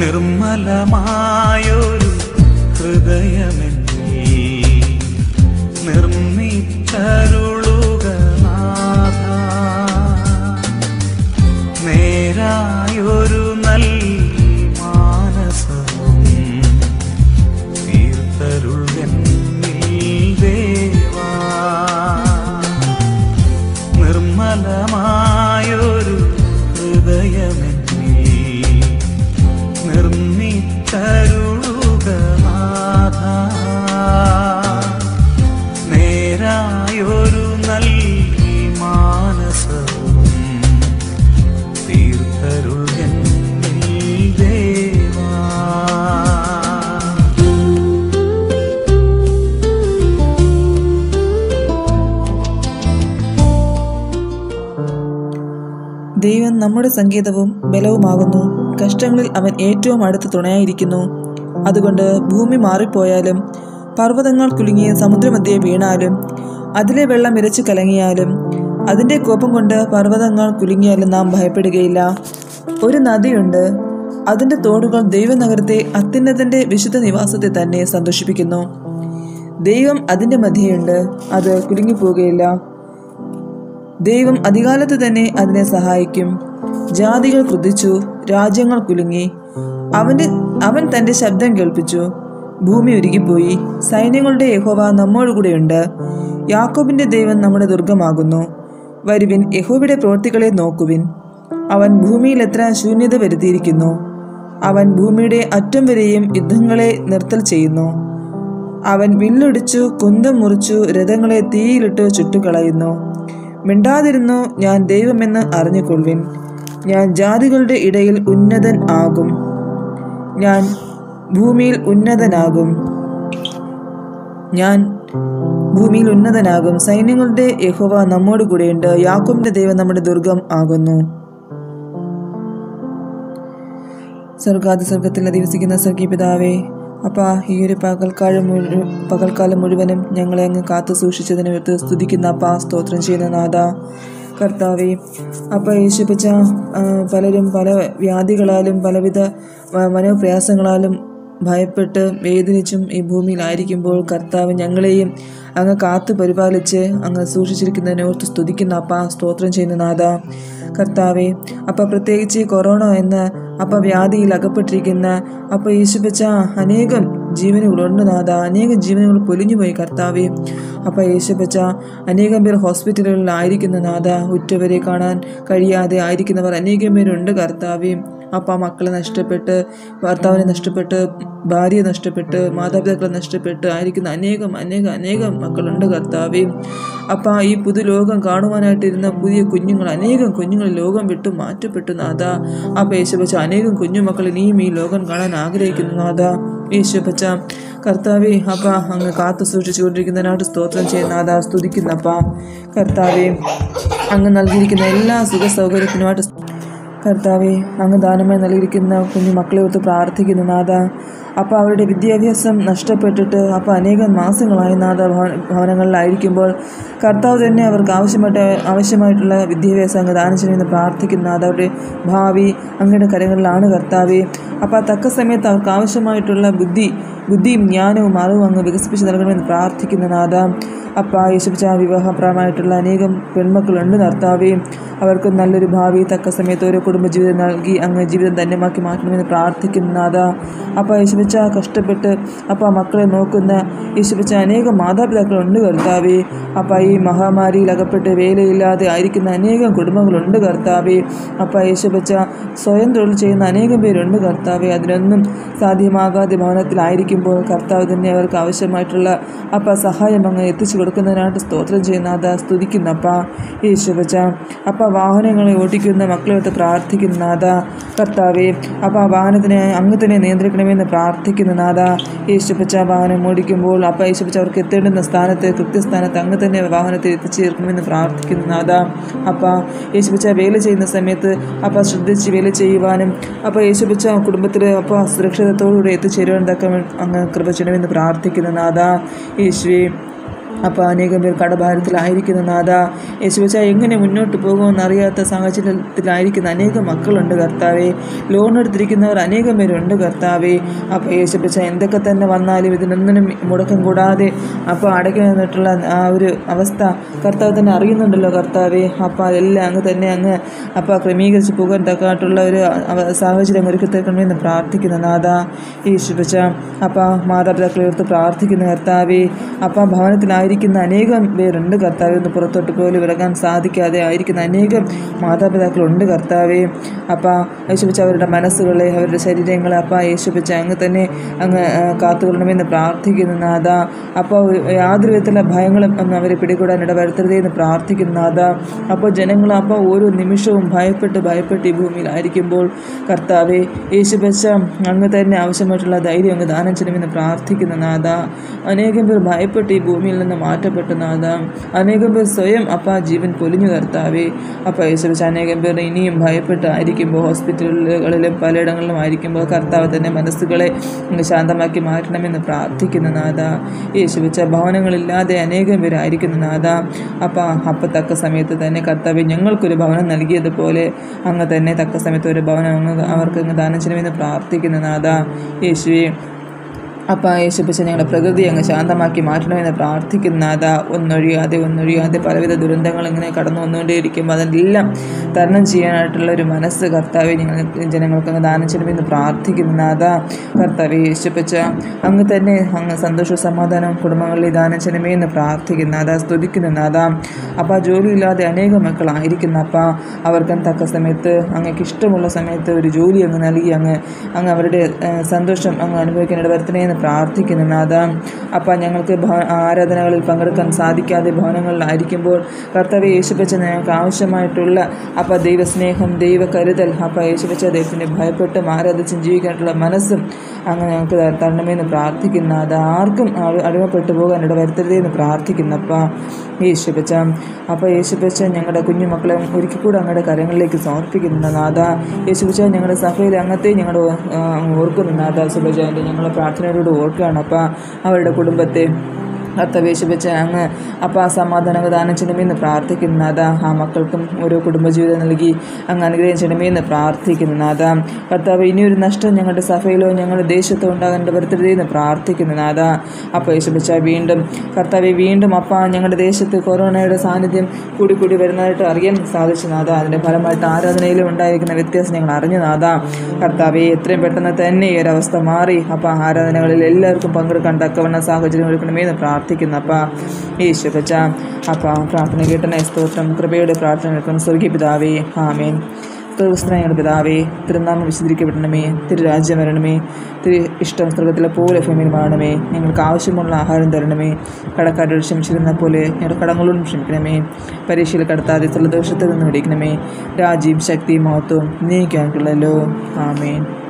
നിർമ്മലമായൊരു ഹൃദയമെന്നീ നിർമ്മിച്ചരുളുക നാഥ നേരായൊരു നൽ മാനസവും തീർത്തരുൾവെന്നിൽ ദേവാ നിർമ്മലമായൊരു ഹൃദയമെന്നീ നിർമ്മിച്ചരുളുക നാഥ നേരായൊരു നൽ മാനസവും തീർത്തരുൾവെന്നിൽ ദേവാ ദൈവം നമ്മുടെ സംഗീതവും ബലവുമാകുന്നു കഷ്ടങ്ങളിൽ അവൻ ഏറ്റവും അടുത്ത് തുണയായിരിക്കുന്നു അതുകൊണ്ട് ഭൂമി മാറിപ്പോയാലും പർവ്വതങ്ങൾ കുലുങ്ങി സമുദ്രമധ്യേ വീണാലും അതിലെ വെള്ളം ഇരച്ചു കലങ്ങിയാലും അതിൻ്റെ കോപം കൊണ്ട് പർവ്വതങ്ങൾ കുലുങ്ങിയാലും നാം ഭയപ്പെടുകയില്ല ഒരു നദിയുണ്ട് അതിൻ്റെ തോടുകൾ ദൈവനഗരത്തെ അത്യുന്നതന്റെ വിശുദ്ധ നിവാസത്തെ തന്നെ സന്തോഷിപ്പിക്കുന്നു ദൈവം അതിൻ്റെ മധ്യയുണ്ട് അത് കുലുങ്ങിപ്പോകുകയില്ല ദൈവം അധികാലത്ത് തന്നെ അതിനെ സഹായിക്കും ജാതികൾ ക്രുദ്ധിച്ചു രാജ്യങ്ങൾ കുലുങ്ങി അവന്റെ അവൻ തന്റെ ശബ്ദം കേൾപ്പിച്ചു ഭൂമി ഉരുകിപ്പോയി സൈന്യങ്ങളുടെ യഹോവ നമ്മോടുകൂടെയുണ്ട് യാക്കോബിന്റെ ദൈവം നമ്മുടെ ദുർഗമാകുന്നു വരുവിൻ യഹോവയുടെ പ്രവൃത്തികളെ നോക്കുവിൻ അവൻ ഭൂമിയിൽ എത്ര ശൂന്യത വരുത്തിയിരിക്കുന്നു അവൻ ഭൂമിയുടെ അറ്റം വരെയും യുദ്ധങ്ങളെ നിർത്തൽ ചെയ്യുന്നു അവൻ വില്ലൊടിച്ചു കുന്തം മുറിച്ചു രഥങ്ങളെ തീയിലിട്ട് ചുട്ടുകളയുന്നു മിണ്ടാതിരുന്നു ഞാൻ ദൈവമെന്ന് അറിഞ്ഞുകൊള്ളുവിൻ ഞാൻ ജാതികളുടെ ഇടയിൽ ഉന്നതൻ ആകും ഞാൻ ഭൂമിയിൽ ഉന്നതനാകും ഞാൻ ഭൂമിയിൽ ഉന്നതനാകും സൈന്യങ്ങളുടെ യഹോവ നമ്മോട് കൂടെയുണ്ട് യാക്കോബിന്റെ ദൈവം നമ്മുടെ ദുർഗം ആകുന്നു സ്വർഗാതി സ്വർഗത്തിൽ അധിവസിക്കുന്ന സ്വർഗീയ പിതാവേ അപ്പാ ഈ ഒരു പകൽക്കാലം മുഴു പകൽക്കാലം മുഴുവനും ഞങ്ങളെ അങ്ങ് കാത്തു സൂക്ഷിച്ചതിന് ഓർത്ത് സ്തുതിക്കുന്ന അപ്പാ സ്തോത്രം ചെയ്യുന്ന നാഥ കർത്താവേ അപ്പ യേശുപ്പച്ച ആ, പലരും പല വ്യാധികളാലും പലവിധ ആ, മനോപ്രയാസങ്ങളാലും ഭയപ്പെട്ട് വേദനിച്ചും ഈ ഭൂമിയിലായിരിക്കുമ്പോൾ കർത്താവ് ഞങ്ങളെയും അങ്ങ് കാത്തു പരിപാലിച്ച് അങ്ങ് സൂക്ഷിച്ചിരിക്കുന്നതിനെ ഓർത്ത് സ്തുതിക്കുന്ന അപ്പ സ്തോത്രം ചെയ്യുന്ന നാഥ കർത്താവെ അപ്പ പ്രത്യേകിച്ച് കൊറോണ എന്ന അപ്പ വ്യാധിയിൽ അകപ്പെട്ടിരിക്കുന്ന അപ്പ യേശുപ്പച്ച അനേകം ജീവനുകളുണ്ട് നാഥ അനേകം ജീവനുകൾ പൊലിഞ്ഞുപോയി കർത്താവെ അപ്പ യേശുപ്പച്ച അനേകം പേർ ഹോസ്പിറ്റലുകളിൽ ആയിരിക്കുന്ന നാഥ ഉറ്റവരെ കാണാൻ കഴിയാതെ ആയിരിക്കുന്നവർ അനേകം പേരുണ്ട് കർത്താവെ അപ്പ മക്കളെ നഷ്ടപ്പെട്ട് ഭർത്താവിനെ നഷ്ടപ്പെട്ട് ഭാര്യയെ നഷ്ടപ്പെട്ട് മാതാപിതാക്കളെ നഷ്ടപ്പെട്ട് ആയിരിക്കുന്ന അനേകം അനേകം അനേകം മക്കളുണ്ട് കർത്താവെ അപ്പ ഈ പുതു ലോകം കാണുവാനായിട്ടിരുന്ന പുതിയ കുഞ്ഞുങ്ങൾ അനേകം കുഞ്ഞുങ്ങൾ ലോകം വിട്ടു മാറ്റപ്പെട്ടു നാഥ അപ്പ യേശുപച്ച അനേകം കുഞ്ഞുമക്കൾ ഇനിയും ഈ ലോകം കാണാൻ ആഗ്രഹിക്കുന്നു നാഥ യേശുപച്ച കർത്താവെ അപ്പ അങ്ങ് കാത്തു സൂക്ഷിച്ചുകൊണ്ടിരിക്കുന്നതിനായിട്ട് സ്തോത്രം ചെയ്യുന്ന നാഥ സ്തുതിക്കുന്നപ്പ കർത്താവെ അങ്ങ് നൽകിയിരിക്കുന്ന എല്ലാ സുഖ സൗകര്യത്തിനുമായിട്ട് കർത്താവെ അങ്ങ് ദാനമായി നൽകിയിരിക്കുന്ന കുഞ്ഞു മക്കളെ ഓർത്ത് പ്രാർത്ഥിക്കുന്നു നാഥ അപ്പോൾ അവരുടെ വിദ്യാഭ്യാസം നഷ്ടപ്പെട്ടിട്ട് അപ്പോൾ അനേകം മാസങ്ങളായി നാഥ ഭവ ഭവനങ്ങളിലായിരിക്കുമ്പോൾ കർത്താവ് തന്നെ അവർക്ക് ആവശ്യമായിട്ട് ആവശ്യമായിട്ടുള്ള വിദ്യാഭ്യാസം അങ്ങ് ദാനം ചെയ്യുമെന്ന് പ്രാർത്ഥിക്കുന്നു നാഥ അവരുടെ ഭാവി അങ്ങയുടെ കരങ്ങളിലാണ് കർത്താവെ അപ്പോൾ ആ തക്ക സമയത്ത് അവർക്ക് ആവശ്യമായിട്ടുള്ള ബുദ്ധി ബുദ്ധിയും ജ്ഞാനവും അറിവും അങ്ങ് വികസിപ്പിച്ച് നൽകണമെന്ന് പ്രാർത്ഥിക്കുന്ന നാഥ അപ്പ യേശുപിച്ച വിവാഹപ്രായമായിട്ടുള്ള അനേകം പെൺമക്കളുണ്ട് കർത്താവേ അവർക്ക് നല്ലൊരു ഭാവി തക്ക സമയത്ത് ഓരോ കുടുംബജീവിതം നൽകി അങ്ങ് ജീവിതം ധന്യമാക്കി മാറ്റണമെന്ന് പ്രാർത്ഥിക്കുന്ന നാഥ അപ്പ യേശുപിച്ച കഷ്ടപ്പെട്ട് അപ്പ മക്കളെ നോക്കുന്ന യേശുപിച്ച അനേകം മാതാപിതാക്കളുണ്ട് കർത്താവേ അപ്പ ഈ മഹാമാരിയിൽ അകപ്പെട്ട് വേലയില്ലാതെ ആയിരിക്കുന്ന അനേകം കുടുംബങ്ങളുണ്ട് കർത്താവേ അപ്പ യേശുപിച്ച സ്വയം തൊഴിൽ ചെയ്യുന്ന അനേകം പേരുണ്ട് കർത്താവേ അതിനൊന്നും സാധ്യമാകാതെ ഭവനത്തിലായിരിക്കുമ്പോൾ കർത്താവ് തന്നെ അവർക്ക് ആവശ്യമായിട്ടുള്ള അപ്പ സഹായം അങ്ങ് എത്തിച്ചു കൊടുക്കുന്നതിനായിട്ട് സ്തോത്രം ചെയ്യുന്ന അതാ സ്തുതിക്കുന്ന അപ്പ യേശുപച്ച അപ്പ വാഹനങ്ങളെ ഓടിക്കുന്ന മക്കളെടുത്ത് പ്രാർത്ഥിക്കുന്ന നാഥ കർത്താവേ അപ്പ ആ വാഹനത്തിനെ അങ്ങ് തന്നെ നിയന്ത്രിക്കണമെന്ന് പ്രാർത്ഥിക്കുന്ന നാഥ യേശുപച്ച വാഹനം ഓടിക്കുമ്പോൾ അപ്പ യേശുപച്ച അവർക്ക് എത്തേണ്ടുന്ന സ്ഥാനത്ത് കൃത്യസ്ഥാനത്ത് അങ്ങ് തന്നെ വാഹനത്തെ എത്തിച്ചേർക്കണമെന്ന് പ്രാർത്ഥിക്കുന്ന നാഥ അപ്പ യേശുപച്ച വേല ചെയ്യുന്ന സമയത്ത് അപ്പ ശ്രദ്ധിച്ച് വേല ചെയ്യുവാനും അപ്പ യേശുപച്ച കുടുംബത്തിൽ അപ്പ സുരക്ഷിതത്തോടുകൂടി എത്തിച്ചേരുവാൻ തക്ക അങ്ങ് കൃപ ചെയ്യണമെന്ന് പ്രാർത്ഥിക്കുന്ന നാഥ യേശുവേ അപ്പോൾ അനേകം പേർ കടഭാരത്തിലായിരിക്കുന്ന നാഥ യേശുവച്ച എങ്ങനെ മുന്നോട്ട് പോകുമെന്ന് അറിയാത്ത സാഹചര്യത്തിലായിരിക്കുന്ന അനേകം മക്കളുണ്ട് കർത്താവേ ലോൺ എടുത്തിരിക്കുന്നവർ അനേകം പേരുണ്ട് കർത്താവേ അപ്പോൾ യേശുവച്ച എന്തൊക്കെ തന്നെ വന്നാലും ഇതിനൊന്നിനും മുടക്കം കൂടാതെ അപ്പോൾ അടക്കി നിന്നിട്ടുള്ള ആ ഒരു അവസ്ഥ കർത്താവ് തന്നെ അറിയുന്നുണ്ടല്ലോ കർത്താവേ അപ്പോൾ അതെല്ലാം അങ്ങ് തന്നെ അങ്ങ് അപ്പോൾ ക്രമീകരിച്ച് പോകാൻ തക്കായിട്ടുള്ള ഒരു അവ- സാഹചര്യം ഒരുക്കി തീർക്കണമെന്ന് പ്രാർത്ഥിക്കുന്ന നാഥ യേശുവച്ച അപ്പോൾ മാതാപിതാക്കളെ ഓർത്ത് പ്രാർത്ഥിക്കുന്ന കർത്താവേ അപ്പം ഭവനത്തിലായിരിക്കുന്ന അനേകം പേരുണ്ട് കർത്താവെ ഒന്ന് പുറത്തോട്ട് പോലും ഇറങ്ങാൻ സാധിക്കാതെ ആയിരിക്കുന്ന അനേകം മാതാപിതാക്കളുണ്ട് കർത്താവെ അപ്പം യേശുപ്പിച്ച അവരുടെ മനസ്സുകളെ അവരുടെ ശരീരങ്ങളെ അപ്പം യേശുപ്പിച്ച അങ്ങ് തന്നെ അങ്ങ് ആ, കാത്തുകൊള്ളണമെന്ന് പ്രാർത്ഥിക്കുന്ന നാഥ അപ്പോൾ യാതൊരു വിധത്തിലുള്ള ഭയങ്ങളും ഒന്നും അവരെ പിടികൂടാൻ ഇടവരുത്തരുതേ എന്ന് പ്രാർത്ഥിക്കുന്ന നാഥ അപ്പോൾ ജനങ്ങൾ അപ്പോൾ ഓരോ നിമിഷവും ഭയപ്പെട്ട് ഭയപ്പെട്ട് ഈ ഭൂമിയിലായിരിക്കുമ്പോൾ കർത്താവെ യേശുപ്പച്ച അങ്ങ് തന്നെ ആവശ്യമായിട്ടുള്ള ധൈര്യം അങ്ങ് ദാനം ചെയ്യണമെന്ന് പ്രാർത്ഥിക്കുന്ന നാഥ അനേകം പേർ ഭയപ്പെട്ട് ഈ ഭൂമിയിൽ നിന്ന് മാറ്റപ്പെട്ട നാഥ അനേകം പേർ സ്വയം അപ്പ ജീവൻ പൊലിഞ്ഞു കർത്താവേ അപ്പ യേശുവച്ച അനേകം പേർ ഇനിയും ഭയപ്പെട്ട് ആയിരിക്കുമ്പോൾ ഹോസ്പിറ്റലുകളിലും പലയിടങ്ങളിലും ആയിരിക്കുമ്പോൾ കർത്താവ് തന്നെ മനസ്സുകളെ അങ്ങ് ശാന്തമാക്കി മാറ്റണമെന്ന് പ്രാർത്ഥിക്കുന്ന നാഥ യേശുവച്ച ഭവനങ്ങളില്ലാതെ അനേകം പേരായിരിക്കുന്ന നാഥ അപ്പ അപ്പം തക്ക സമയത്ത് തന്നെ കർത്താവ് ഞങ്ങൾക്കൊരു ഭവനം നൽകിയതുപോലെ അങ്ങ് തന്നെ തക്ക സമയത്ത് ഒരു ഭവനം അങ്ങ് അവർക്ക് അങ്ങ് ദാനം ചെയ്യണമെന്ന് പ്രാർത്ഥിക്കുന്ന നാഥ യേശുവേ അപ്പം യേശുപ്പച്ച ഞങ്ങളുടെ പ്രകൃതി അങ്ങ് ശാന്തമാക്കി മാറ്റണമെന്ന് പ്രാർത്ഥിക്കുന്ന അതാ ഒന്നൊഴിയാതെ ഒന്നൊഴിയാതെ പലവിധ ദുരന്തങ്ങൾ ഇങ്ങനെ കടന്നു വന്നുകൊണ്ടേയിരിക്കുമ്പോൾ അതെല്ലാം തരണം ചെയ്യാനായിട്ടുള്ള ഒരു മനസ്സ് കർത്താവെ ഞങ്ങൾ ജനങ്ങൾക്ക് അങ്ങ് ദാനം ചെയ്യണമെന്ന് പ്രാർത്ഥിക്കുന്ന അതാ കർത്താവെ യേശുപ്പച്ച അങ്ങ് തന്നെ അങ്ങ് സന്തോഷവും സമാധാനവും കുടുംബങ്ങളിൽ ദാനം ചെയ്യണമേ എന്ന് പ്രാർത്ഥിക്കുന്ന അതാ സ്തുതിക്കുന്ന അതാ അപ്പം ജോലിയില്ലാതെ അനേകം മക്കളായിരിക്കുന്ന അപ്പ അവർക്ക് തക്ക സമയത്ത് അങ്ങക്ക് ഇഷ്ടമുള്ള സമയത്ത് ഒരു ജോലി അങ്ങ് നൽകി അങ്ങ് അങ്ങ് അവരുടെ ഏഹ്, സന്തോഷം അങ്ങ് അനുഭവിക്കാൻ ഇടവരുത്തണേ എന്ന് പ്രാർത്ഥിക്കുന്നു നാഥ അപ്പം ഞങ്ങൾക്ക് ഭവ- ആരാധനകളിൽ പങ്കെടുക്കാൻ സാധിക്കാതെ ഭവനങ്ങളിലായിരിക്കുമ്പോൾ കർത്താവ് യേശുപ്പച്ച ഞങ്ങൾക്ക് ആവശ്യമായിട്ടുള്ള അപ്പം ദൈവസ്നേഹം ദൈവ കരുതൽ അപ്പം യേശുപ്പച്ച ദൈവത്തിനെ ഭയപ്പെട്ടും ആരാധിച്ചും ജീവിക്കാനുള്ള മനസ്സും അങ്ങ് ഞങ്ങൾക്ക് ത- തരണമെന്ന് പ്രാർത്ഥിക്കുന്ന അത് ആർക്കും അടി- അടിമപ്പെട്ടു പോകാൻ ഇടവരുത്തരുതേ എന്ന് പ്രാർത്ഥിക്കുന്നപ്പ യേശുപ്പച്ച അപ്പോൾ യേശുപ്പച്ച ഞങ്ങളുടെ കുഞ്ഞുമക്കളെ ഒരിക്കൽ കൂടെ അങ്ങയുടെ കരങ്ങളിലേക്ക് സമർപ്പിക്കുന്ന നാഥ യേശുപ്പച്ച ഞങ്ങളുടെ സഭയിൽ അങ്ങത്തെ ഞങ്ങളുടെ ആ, ഓർക്കുന്ന നാഥ സുബജാൻ്റെ ഞങ്ങളെ പ്രാർത്ഥനയോട് ഓർക്കുകയാണ് അപ്പം അവരുടെ കുടുംബത്തെ കർത്തവേശ് വെച്ച് അങ്ങ് അപ്പം ആ സമാധാനം ദാനം ചെയ്യണമെന്ന് പ്രാർത്ഥിക്കുന്ന നാഥ ആ മക്കൾക്കും ഓരോ കുടുംബജീവിതം നൽകി അങ്ങ് അനുഗ്രഹം ചെയ്യണമെന്ന് പ്രാർത്ഥിക്കുന്ന നാഥ കർത്താവ് ഇനിയൊരു നഷ്ടം ഞങ്ങളുടെ സഭയിലോ ഞങ്ങളുടെ ദേശത്തോ ഉണ്ടാകേണ്ട വരുത്തരുതെന്ന് പ്രാർത്ഥിക്കുന്ന നാഥ അപ്പോൾ യേശുബച്ച വീണ്ടും കർത്താവെ വീണ്ടും അപ്പ ഞങ്ങളുടെ ദേശത്ത് കൊറോണയുടെ സാന്നിധ്യം കൂടി കൂടി വരുന്നതായിട്ട് അറിയാൻ സാധിച്ചു നാഥ അതിൻ്റെ ഫലമായിട്ട് ആരാധനയിലും ഉണ്ടായിരിക്കുന്ന വ്യത്യാസം ഞങ്ങൾ അറിഞ്ഞു നാഥ കർത്താവെ എത്രയും പെട്ടെന്ന് തന്നെ ഈ ഒരു അവസ്ഥ മാറി അപ്പം ആരാധനകളിൽ എല്ലാവർക്കും പങ്കെടുക്കാൻ തക്കവണ്ണ സാഹചര്യം ഒരുക്കണമെന്ന് പ്രാർത്ഥിക്കുന്നു അപ്പം യേശു പച്ച അപ്പം പ്രാർത്ഥന കേട്ടനെ സ്തോത്രം കൃപയുടെ പ്രാർത്ഥന കേൾക്കുന്ന സ്വർഗീയ പിതാവേ ആമേൻ ക്രിസ്തനായുടെ പിതാവേ തിരുനാമം വിശദീകരിക്കപ്പെടണമേ തിരുരാജ്യം വരണമേ തിരു ഇഷ്ടം സ്വർഗത്തിലെ പോലെ ഭൂമിയിലുമാണമേ ഞങ്ങൾക്ക് ആവശ്യമുള്ള ആഹാരം തരണമേ കടക്കാരോട് ക്ഷമിച്ചിരുന്ന പോലെ ഞങ്ങളുടെ കടങ്ങളോടും ക്ഷമിക്കണമേ പരീക്ഷയിൽ കടത്താതെ സ്ഥലദോഷത്തിൽ നിന്ന് പിടിക്കണമേ രാജ്യം ശക്തിയും മഹത്വവും നീക്കാനുള്ളല്ലോ ആമേൻ